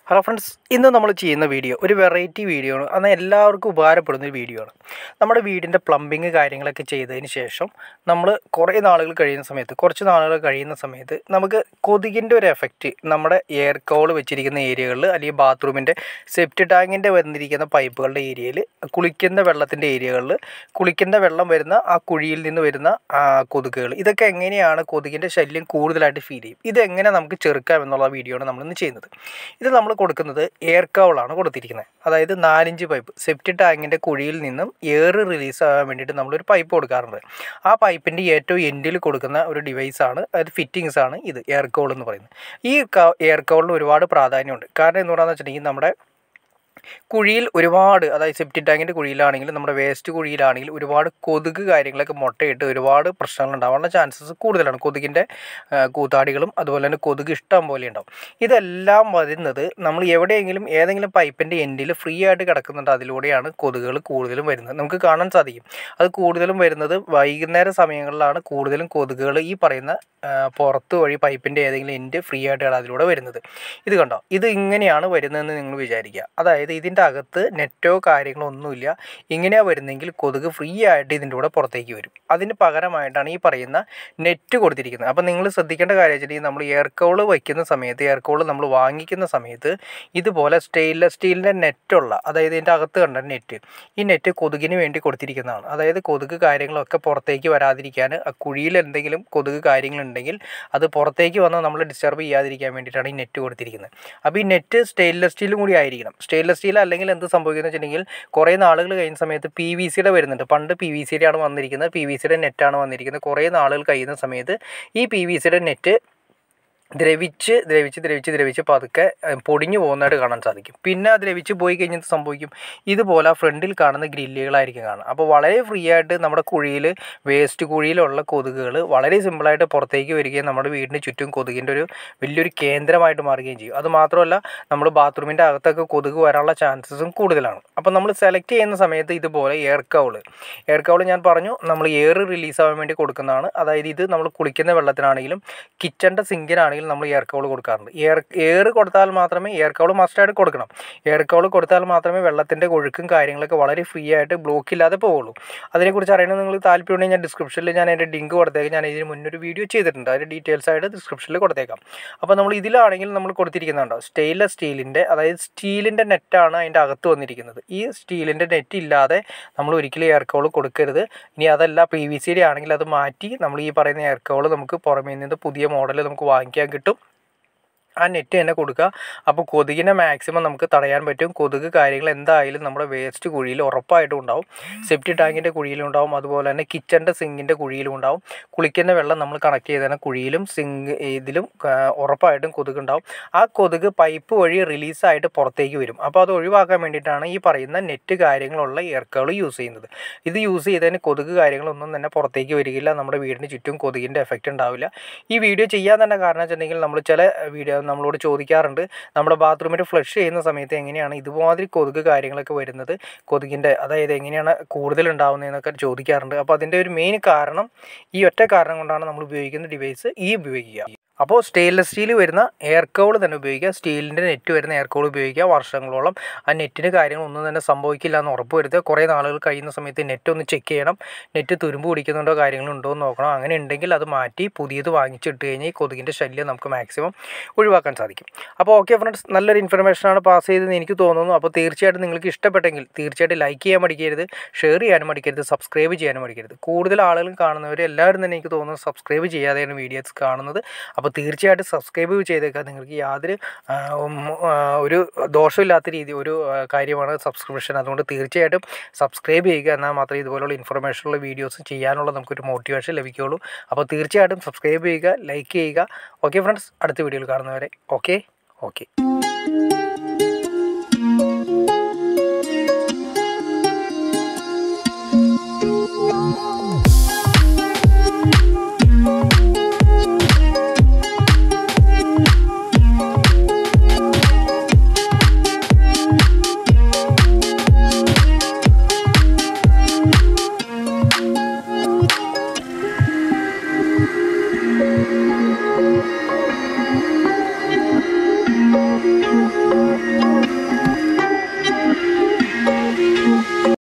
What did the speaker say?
Hello friends ഇന്ന് നമ്മൾ ചെയ്യുന്ന വീഡിയോ ഒരു വെറൈറ്റി വീഡിയോ ആണ് എന്നാൽ എല്ലാവർക്കും ഉപകാരപ്പെടുന്ന ഒരു വീഡിയോ ആണ് നമ്മുടെ വീടിൻ്റെ പ്ലംബിങ് കാര്യങ്ങളൊക്കെ ചെയ്തതിന് ശേഷം നമ്മൾ കുറേ നാളുകൾ കഴിയുന്ന സമയത്ത് കുറച്ച് നാളുകൾ കഴിയുന്ന സമയത്ത് നമുക്ക് കൊതുകിൻ്റെ ഒരു എഫക്റ്റ് നമ്മുടെ എയർ കോൾ വെച്ചിരിക്കുന്ന ഏരിയകളിൽ അല്ലെങ്കിൽ ബാത്റൂമിൻ്റെ സെപ്റ്റ് ടാങ്കിൻ്റെ വന്നിരിക്കുന്ന പൈപ്പുകളുടെ ഏരിയയിൽ കുളിക്കുന്ന വെള്ളത്തിൻ്റെ ഏരിയകളിൽ കുളിക്കുന്ന വെള്ളം വരുന്ന ആ കുഴിയിൽ നിന്ന് വരുന്ന ആ, കൊതുകുകൾ ഇതൊക്കെ എങ്ങനെയാണ് കൊതുകിൻ്റെ ശല്യം കൂടുതലായിട്ട് ഫീൽ ചെയ്യും ഇതെങ്ങനെ നമുക്ക് ചെറുക്കാം എന്നുള്ള വീഡിയോ ആണ് നമ്മളിന്ന് ചെയ്യുന്നത് ഇത് നമ്മൾ കൊടുക്കുന്നത് എയർ കവളാണ് കൊടുത്തിരിക്കുന്നത് അതായത് നാലിഞ്ച് പൈപ്പ് സെപ്റ്റി ടാങ്കിൻ്റെ കുഴിയിൽ നിന്നും എയർ റിലീസ് ആകാൻ വേണ്ടിയിട്ട് നമ്മളൊരു പൈപ്പ് കൊടുക്കാറുണ്ട് ആ പൈപ്പിൻ്റെ ഏറ്റവും എൻഡിൽ കൊടുക്കുന്ന ഒരു ഡിവൈസാണ് അതായത് ഫിറ്റിങ്സ് ആണ് ഇത് എയർ കവൾ എന്ന് പറയുന്നത് ഈ എയർ കവളിന് ഒരുപാട് പ്രാധാന്യമുണ്ട് കാരണം എന്തുകൊണ്ടാണെന്ന് വെച്ചിട്ടുണ്ടെങ്കിൽ നമ്മുടെ കുഴിയിൽ ഒരുപാട് അതായത് സെപ്റ്റി ടാങ്കിൻ്റെ കുഴിയിലാണെങ്കിലും നമ്മുടെ വേസ്റ്റ് കുഴിയിലാണെങ്കിലും ഒരുപാട് കൊതുക് കാര്യങ്ങളൊക്കെ മുട്ടയിട്ട് ഒരുപാട് പ്രശ്നങ്ങൾ ഉണ്ടാവാനുള്ള ചാൻസസ് കൂടുതലാണ് കൊതുകിൻ്റെ ആ, കൂത്താടികളും അതുപോലെ തന്നെ കൊതുക് ഇഷ്ടം പോലെ ഉണ്ടാവും ഇതെല്ലാം വരുന്നത് നമ്മൾ എവിടെയെങ്കിലും ഏതെങ്കിലും പൈപ്പിൻ്റെ എൻഡിൽ ഫ്രീ ആയിട്ട് കിടക്കുന്നുണ്ട് അതിലൂടെയാണ് കൊതുകുകൾ കൂടുതലും വരുന്നത് നമുക്ക് കാണാൻ സാധിക്കും അത് കൂടുതലും വരുന്നത് വൈകുന്നേര സമയങ്ങളിലാണ് കൂടുതലും കൊതുകുകൾ ഈ പറയുന്ന ആ, പുറത്ത് വഴി പൈപ്പിൻ്റെ ഏതെങ്കിലും എൻഡ് ഫ്രീ ആയിട്ടാണ് അതിലൂടെ വരുന്നത് ഇത് കണ്ടോ ഇത് ഇങ്ങനെയാണ് വരുന്നതെന്ന് നിങ്ങൾ വിചാരിക്കുക അതായത് ഇതിൻ്റെ അകത്ത് നെറ്റോ കാര്യങ്ങളോ ഒന്നുമില്ല ഇങ്ങനെയാണ് വരുന്നെങ്കിൽ കൊതുക് ഫ്രീ ആയിട്ട് ഇതിൻ്റെ കൂടെ പുറത്തേക്ക് വരും അതിന് പകരമായിട്ടാണ് ഈ പറയുന്ന നെറ്റ് കൊടുത്തിരിക്കുന്നത് അപ്പോൾ നിങ്ങൾ ശ്രദ്ധിക്കേണ്ട കാര്യം വെച്ചിട്ടുണ്ടെങ്കിൽ നമ്മൾ എയർ കൗൾ വയ്ക്കുന്ന സമയത്ത് എയർ കൗൾ നമ്മൾ വാങ്ങിക്കുന്ന സമയത്ത് ഇതുപോലെ സ്റ്റെയിൻലെസ് സ്റ്റീലിൻ്റെ നെറ്റുള്ള അതായത് ഇതിൻ്റെ അകത്ത് കണ്ട നെറ്റ് ഈ നെറ്റ് കൊതുകിന് വേണ്ടി കൊടുത്തിരിക്കുന്നതാണ് അതായത് കൊതുക് കാര്യങ്ങളൊക്കെ പുറത്തേക്ക് വരാതിരിക്കാൻ ആ കുഴിയിൽ എന്തെങ്കിലും കൊതുക് കാര്യങ്ങളുണ്ടെങ്കിൽ അത് പുറത്തേക്ക് വന്ന് നമ്മൾ ഡിസ്റ്റർബ് ചെയ്യാതിരിക്കാൻ വേണ്ടിയിട്ടാണ് ഈ നെറ്റ് കൊടുത്തിരിക്കുന്നത് അപ്പോൾ ഈ നെറ്റ് സ്റ്റെയിൻലെസ് സ്റ്റീലും കൂടി ആയിരിക്കണം സ്റ്റെയിൻലെസ് സ്റ്റീൽ അല്ലെങ്കിൽ എന്ത് സംഭവിക്കുന്നത് വെച്ചിട്ടുണ്ടെങ്കിൽ കുറേ നാളുകൾ കഴിയുന്ന സമയത്ത് പി വി സിയുടെ വരുന്നുണ്ട് പണ്ട് പി വി സിയുടെ ആണ് വന്നിരിക്കുന്നത് പി വി സിയുടെ നെറ്റാണ് വന്നിരിക്കുന്നത് കുറേ നാളുകൾ കഴിയുന്ന സമയത്ത് ഈ പി വി സിയുടെ നെറ്റ് ദ്രവിച്ച് ദ്രവിച്ച് ദ്രവിച്ച് ദ്രവിച്ച് പതുക്കെ ഏഹ്, പൊടിഞ്ഞു പോകുന്നതായിട്ട് കാണാൻ സാധിക്കും പിന്നെ അത് ദ്രവിച്ച് പോയി കഴിഞ്ഞാൽ എന്ത് സംഭവിക്കും ഇതുപോലെ ഫ്രണ്ടിൽ കാണുന്ന ഗ്രില്ലുകളായിരിക്കും കാണുക അപ്പോൾ വളരെ ഫ്രീ ആയിട്ട് നമ്മുടെ കുഴിയിൽ വേസ്റ്റ് കുഴിയിലുള്ള കൊതുകുകൾ വളരെ സിമ്പിളായിട്ട് പുറത്തേക്ക് വരികയും നമ്മുടെ വീടിന് ചുറ്റും കൊതുകിൻ്റെ ഒരു വലിയൊരു കേന്ദ്രമായിട്ട് മാറുകയും ചെയ്യും അത് മാത്രമല്ല നമ്മൾ ബാത്റൂമിൻ്റെ അകത്തൊക്കെ കൊതുക് വരാനുള്ള ചാൻസസും കൂടുതലാണ് അപ്പോൾ നമ്മൾ സെലക്ട് ചെയ്യുന്ന സമയത്ത് ഇതുപോലെ എയർ കൗള് എയർ കൗള് ഞാൻ പറഞ്ഞു നമ്മൾ എയർ റിലീസ് ആവാൻ വേണ്ടി കൊടുക്കുന്നതാണ് അതായത് ഇത് നമ്മൾ കുളിക്കുന്ന വെള്ളത്തിനാണെങ്കിലും കിച്ചൻ്റെ സിങ്കിനാണെങ്കിലും നമ്മൾ എയർ കൗള് കൊടുക്കാറുണ്ട് എയർ എയർ കൊടുത്താൽ മാത്രമേ എയർ കൗള് മസ്റ്റായിട്ട് കൊടുക്കണം എയർ കൗള് കൊടുത്താൽ മാത്രമേ വെള്ളത്തിൻ്റെ ഒഴുക്കും കാര്യങ്ങളൊക്കെ വളരെ ഫ്രീ ആയിട്ട് ബ്ലോക്ക് ഇല്ലാതെ പോവുള്ളൂ അതിനെക്കുറിച്ച് അറിയണമെങ്കിൽ നിങ്ങൾ താല്പര്യമുണ്ടെങ്കിൽ ഞാൻ ഡിസ്ക്രിപ്ഷനിൽ ഞാൻ അതിൻ്റെ ലിങ്ക് കൊടുത്തേക്കാം ഞാൻ ഇതിന് മുന്നൊരു വീഡിയോ ചെയ്തിട്ടുണ്ട് അതിൻ്റെ ഡീറ്റെയിൽസ് ആയിട്ട് ഡിസ്ക്രിപ്ഷനിൽ കൊടുത്തേക്കാം അപ്പോൾ നമ്മൾ ഇതിലാണെങ്കിൽ നമ്മൾ കൊടുത്തിരിക്കുന്നുണ്ടോ സ്റ്റെയിൻലെസ് സ്റ്റീലിൻ്റെ അതായത് സ്റ്റീലിൻ്റെ നെറ്റാണ് അതിൻ്റെ അകത്ത് വന്നിരിക്കുന്നത് ഈ സ്റ്റീലിൻ്റെ നെറ്റ് ഇല്ലാതെ നമ്മൾ ഒരിക്കലും എയർ കൗള് കൊടുക്കരുത് ഇനി അതല്ല പി വി സിയുടെ ആണെങ്കിൽ അത് മാറ്റി നമ്മൾ ഈ പറയുന്ന എയർ കൗള് നമുക്ക് പുറമേ നിന്ന് പുതിയ മോഡൽ നമുക്ക് വാങ്ങിക്കാൻ കിട്ടും ആ നെറ്റ് തന്നെ കൊടുക്കുക അപ്പോൾ കൊതുകിനെ മാക്സിമം നമുക്ക് തടയാൻ പറ്റും കൊതുക് കാര്യങ്ങൾ എന്തായാലും നമ്മുടെ വേസ്റ്റ് കുഴിയിൽ ഉറപ്പായിട്ടും ഉണ്ടാവും സെപ്റ്റി ടാങ്കിൻ്റെ കുഴിയിലും ഉണ്ടാവും അതുപോലെ തന്നെ കിച്ചൻ്റെ സിങ്കിൻ്റെ കുഴിയിലും ഉണ്ടാവും കുളിക്കുന്ന വെള്ളം നമ്മൾ കണക്ട് ചെയ്തതിന് കുഴിയിലും സിങ്ക് ഇതിലും ആ, ഉറപ്പായിട്ടും കൊതുക് ഉണ്ടാവും ആ കൊതുക് പൈപ്പ് വഴി റിലീസായിട്ട് പുറത്തേക്ക് വരും അപ്പോൾ അത് ഒഴിവാക്കാൻ വേണ്ടിയിട്ടാണ് ഈ പറയുന്ന നെറ്റ് കാര്യങ്ങളുള്ള എയർക്കുകൾ യൂസ് ചെയ്യുന്നത് ഇത് യൂസ് ചെയ്തതിന് കൊതുക് കാര്യങ്ങളൊന്നും തന്നെ പുറത്തേക്ക് വരികയില്ല നമ്മുടെ വീടിന് ചുറ്റും കൊതുകിൻ്റെ എഫക്റ്റ് ഉണ്ടാവില്ല ഈ വീഡിയോ ചെയ്യാൻ തന്നെ കാരണം വെച്ചിട്ടുണ്ടെങ്കിൽ നമ്മൾ ചില വീഡിയോ നമ്മളോട് ചോദിക്കാറുണ്ട് നമ്മുടെ ബാത്റൂമിൽ ഫ്ലഷ് ചെയ്യുന്ന സമയത്ത് എങ്ങനെയാണ് ഇതുമാതിരി കൊതുക് കാര്യങ്ങളൊക്കെ വരുന്നത് കൊതുകിൻ്റെ അതായത് എങ്ങനെയാണ് കൂടുതൽ ഉണ്ടാകുന്നതെന്നൊക്കെ ചോദിക്കാറുണ്ട് അപ്പോൾ അതിൻ്റെ ഒരു മെയിൻ കാരണം ഈ ഒറ്റ കാരണം കൊണ്ടാണ് നമ്മൾ ഉപയോഗിക്കുന്ന ഡിവൈസ് ഈ ഉപയോഗിക്കുക അപ്പോൾ സ്റ്റെയിൻലെസ് സ്റ്റീൽ വരുന്ന എയർ കൗൾ തന്നെ ഉപയോഗിക്കുക സ്റ്റീലിൻ്റെ നെറ്റ് വരുന്ന എയർ കൗൾ ഉപയോഗിക്കുക വർഷങ്ങളോളം ആ നെറ്റിന് കാര്യങ്ങളൊന്നും തന്നെ സംഭവിക്കില്ല എന്ന് ഉറപ്പ് വരുത്തുക കുറേ നാളുകൾ കഴിയുന്ന സമയത്ത് നെറ്റ് ഒന്ന് ചെക്ക് ചെയ്യണം നെറ്റ് തുരുമ്പ് പിടിക്കുന്നുണ്ടോ കാര്യങ്ങളുണ്ടോ എന്ന് നോക്കണം അങ്ങനെ ഉണ്ടെങ്കിൽ അത് മാറ്റി പുതിയത് വാങ്ങിച്ചിട്ട് കഴിഞ്ഞാൽ ഈ കൊതുകിൻ്റെ ശല്യം നമുക്ക് മാക്സിമം ഒഴിവാക്കാൻ സാധിക്കും അപ്പോൾ ഓക്കെ ഫ്രണ്ട്സ് നല്ലൊരു ഇൻഫർമേഷനാണ് പാസ് ചെയ്തതെന്ന് എനിക്ക് തോന്നുന്നു അപ്പോൾ തീർച്ചയായിട്ടും നിങ്ങൾക്ക് ഇഷ്ടപ്പെട്ടെങ്കിൽ തീർച്ചയായിട്ടും ലൈക്ക് ചെയ്യാൻ മടിക്കരുത് ഷെയർ ചെയ്യാനും മടിക്കരുത് സബ്സ്ക്രൈബ് ചെയ്യാനും മടിക്കരുത് കൂടുതൽ ആളുകളും കാണുന്നവർ എല്ലാവരും തന്നെ എനിക്ക് തോന്നുന്നു സബ്സ്ക്രൈബ് ചെയ്യാതെയാണ് വീഡിയോസ് കാണുന്നത് അപ്പോൾ തീർച്ചയായിട്ടും സബ്സ്ക്രൈബ് ചെയ്തേക്കാം നിങ്ങൾക്ക് യാതൊരു ആ, ഉം, ആ, ഒരു ദോഷമില്ലാത്ത രീതി ഒരു ആ, കാര്യമാണ് സബ്സ്ക്രിപ്ഷൻ അതുകൊണ്ട് തീർച്ചയായിട്ടും സബ്സ്ക്രൈബ് ചെയ്യുക എന്നാൽ മാത്രമേ ഇതുപോലുള്ള ഇൻഫർമേഷനുള്ള വീഡിയോസ് ചെയ്യാനുള്ള നമുക്കൊരു മോട്ടിവേഷൻ ലഭിക്കുകയുള്ളൂ അപ്പോൾ തീർച്ചയായിട്ടും സബ്സ്ക്രൈബ് ചെയ്യുക ലൈക്ക് ചെയ്യുക ഓക്കെ ഫ്രണ്ട്സ് അടുത്ത വീഡിയോയിൽ കാണുന്നവരെ ഓക്കെ ഓക്കെ Thank you.